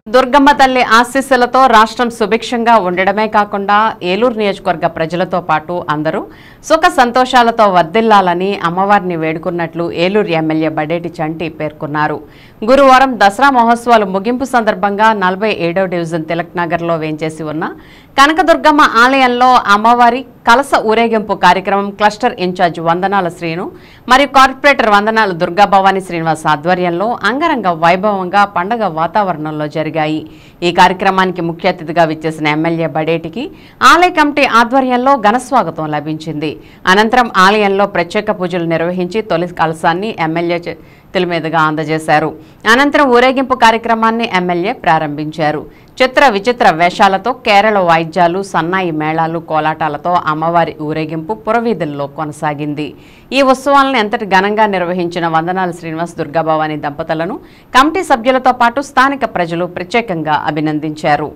దుర్గమ్మ తల్లి ఆశీస్సులతో రాష్ట్రం సుభిక్షంగా ఉండడమే కాకుండా ఏలూరు నియోజకవర్గ ప్రజలతో పాటు అందరూ సుఖ సంతోషాలతో వర్ధిల్లాలని అమ్మవారిని వేడుకున్నట్లు ఏలూరు ఎమ్మెల్యే బడేటి చంటి పేర్కొన్నారు గురువారం దసరా మహోత్సవాలు ముగింపు సందర్భంగా నలభై ఏడవ డివిజన్ తిలక్ నగర్లో వేంచేసి ఉన్న కనకదుర్గమ్మ ఆలయంలో అమ్మవారి కలస ఊరేగింపు కార్యక్రమం క్లస్టర్ ఇన్ఛార్జ్ వందనాల శ్రీను మరియు కార్పొరేటర్ వందనాల దుర్గా భవానీ శ్రీనివాస్ ఆధ్వర్యంలో అంగరంగ వైభవంగా పండగ వాతావరణంలో జరిగాయి ఈ కార్యక్రమానికి ముఖ్య అతిథిగా విచ్చేసిన ఎమ్మెల్యే బడేటికి ఆలయ కమిటీ ఆధ్వర్యంలో ఘనస్వాగతం లభించింది అనంతరం ఆలయంలో ప్రత్యేక పూజలు నిర్వహించి తొలి కలసాన్ని ఎమ్మెల్యే చేతుల మీదుగా అందజేశారు అనంతరం ఊరేగింపు కార్యక్రమాన్ని ఎమ్మెల్యే ప్రారంభించారు చిత్ర విచిత్ర వేషాలతో కేరళ వాయిద్యాలు సన్నాయి మేళాలు కోలాటాలతో అమ్మవారి ఊరేగింపు పురవీధుల్లో కొనసాగింది ఈ ఉత్సవాలను ఎంతటి ఘనంగా నిర్వహించిన వందనాల శ్రీనివాస్ దుర్గాభవాని దంపతులను కమిటీ సభ్యులతో పాటు స్థానిక ప్రజలు ప్రత్యేకంగా అభినందించారు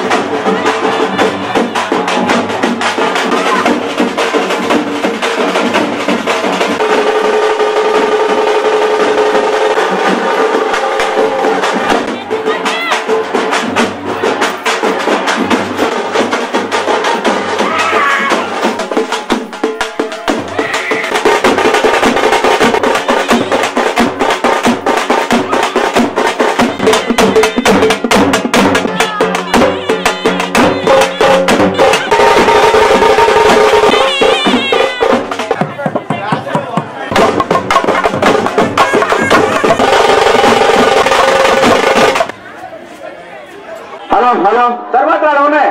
హలో హలో తర్వాత అలా ఉన్నాయి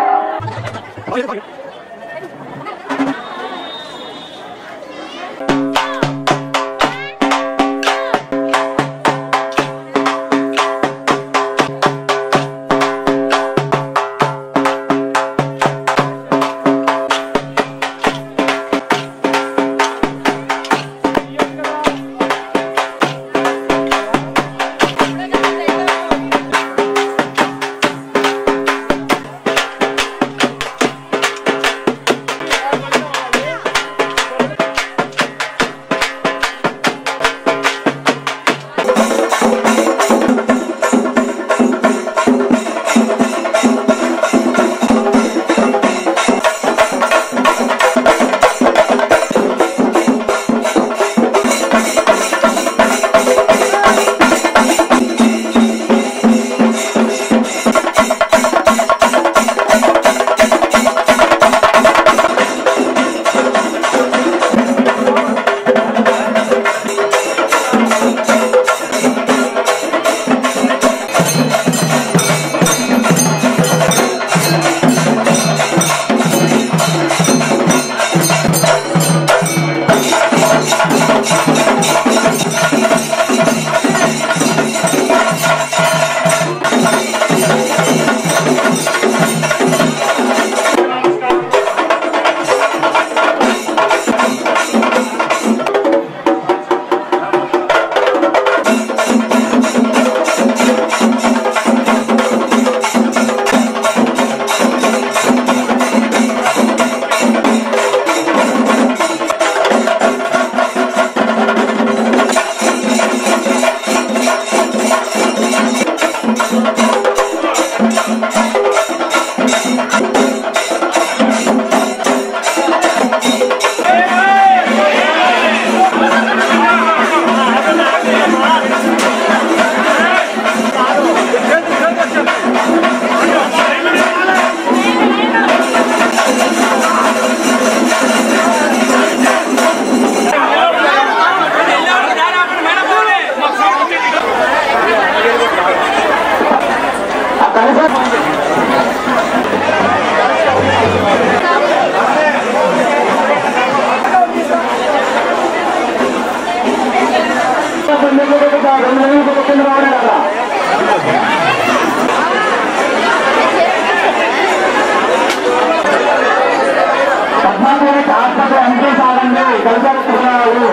పద్మావతి హాస్పిటల్ ఎంపీ సాగండి కలపడుతున్నారు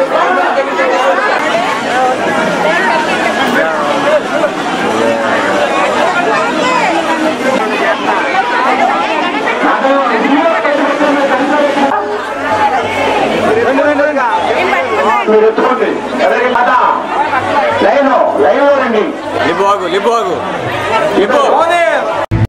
మీరు ఎత్తుకోండి ఎవరికి మాట లైన్ లైన్ రండి లిబోగు లిబోగు ఇవ్వు